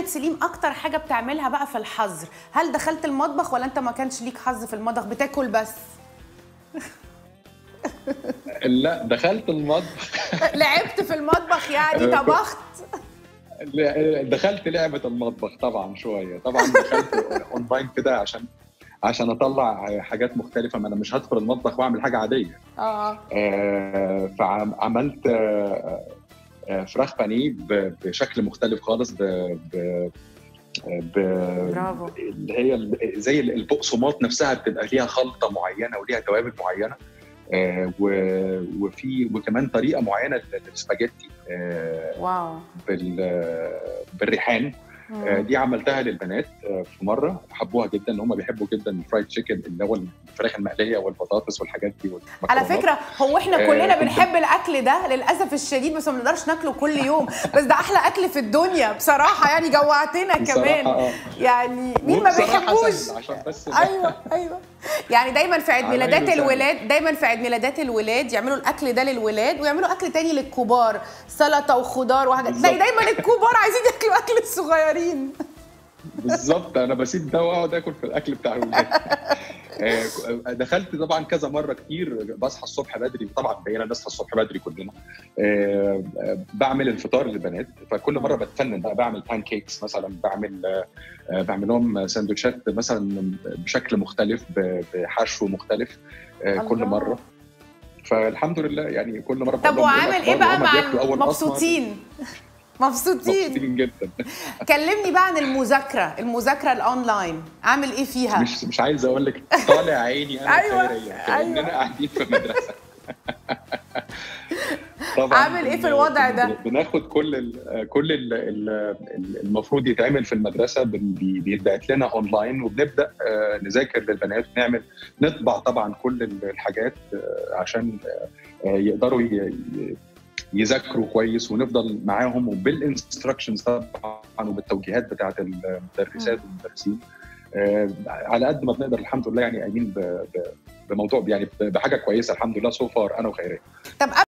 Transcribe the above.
سليم اكتر حاجه بتعملها بقى في الحظر هل دخلت المطبخ ولا انت ما كانش ليك حظ في المطبخ بتاكل بس لا دخلت المطبخ لعبت في المطبخ يعني طبخت دخلت لعبه المطبخ طبعا شويه طبعا دخلت اونلاين كده عشان عشان اطلع حاجات مختلفه ما انا مش هدخل المطبخ واعمل حاجه عاديه اه آه، فعملت آه، آه، فراخ بانيه ب- بشكل مختلف خالص ب ب ب برافو. اللي هي ال- زي البقسماط نفسها بتبقى ليها خلطه معينه وليها توابل معينه آه، و- وفي وكمان طريقه معينه للسباجيتي آه، واو بال- بالريحان آه، دي عملتها للبنات آه، في مره حبوها جدا ان هم بيحبوا جدا الفرايد تشيكن اللي هو الفراخ المقليه والبطاطس والحاجات دي على والمكرونات. فكره هو احنا آه، كلنا كنت- بنحب الاكل ده للاسف الشديد بس ما بنقدرش ناكله كل يوم بس ده احلى اكل في الدنيا بصراحه يعني جوعتنا كمان بصراحة، آه. يعني مين ما وبصراحة بيحبوش سهل عشان بس ايوه ايوه يعني دايما في عيد عمايله ميلادات سهلة. الولاد دايما في عيد ميلادات الولاد يعملوا الاكل ده للولاد ويعملوا اكل تاني للكبار سلطه وخضار وحاجات بالظبط. تلاقي دايما الكبار عايزين ياكلوا اكل الصغيرين بالظبط انا بسيب ده واقعد اكل في الاكل بتاع الولاد آه، دخلت طبعا كذا مره كتير بصحى الصبح بدري طبعا بقينا نصحى الصبح بدري كلنا آه، آه، بعمل الفطار للبنات فكل مره بتفنن بقى بعمل بان كيكس مثلا بعمل آه، بعمل لهم سندوتشات مثلا بشكل مختلف ب- بحشو مختلف آه، كل الله. مره فالحمد لله يعني كل مره طب بقول لهم وعامل الأخبار ايه بقى وهم مع بياكلوا أول قطمة. مبسوطين مبسوطين مبسوطين جدا كلمني بقى عن المذاكره المذاكره الاونلاين عامل ايه فيها مش مش عايز اقول لك طالع عيني انا أيوة، خيريا أيوة. كاننا قاعدين في مدرسه طبعا عامل إيه في الوضع ده؟ بناخد كل ال كل ال ال المفروض يتعمل في المدرسه بن- بي- بيتبعت لنا اونلاين وبنبدا آه، نذاكر للبنات نعمل نطبع طبعا كل ال- الحاجات آه، عشان آه، يقدروا ي- ي- يذاكروا كويس ونفضل معاهم وبالانستراكشنز طبعا وبالتوجيهات بتاعه المدرسات والمدرسين آه، على قد ما بنقدر الحمد لله يعني قايمين ب- ب- بموضوع يعني ب- بحاجه كويسه الحمد لله سو فار انا وخيريه طب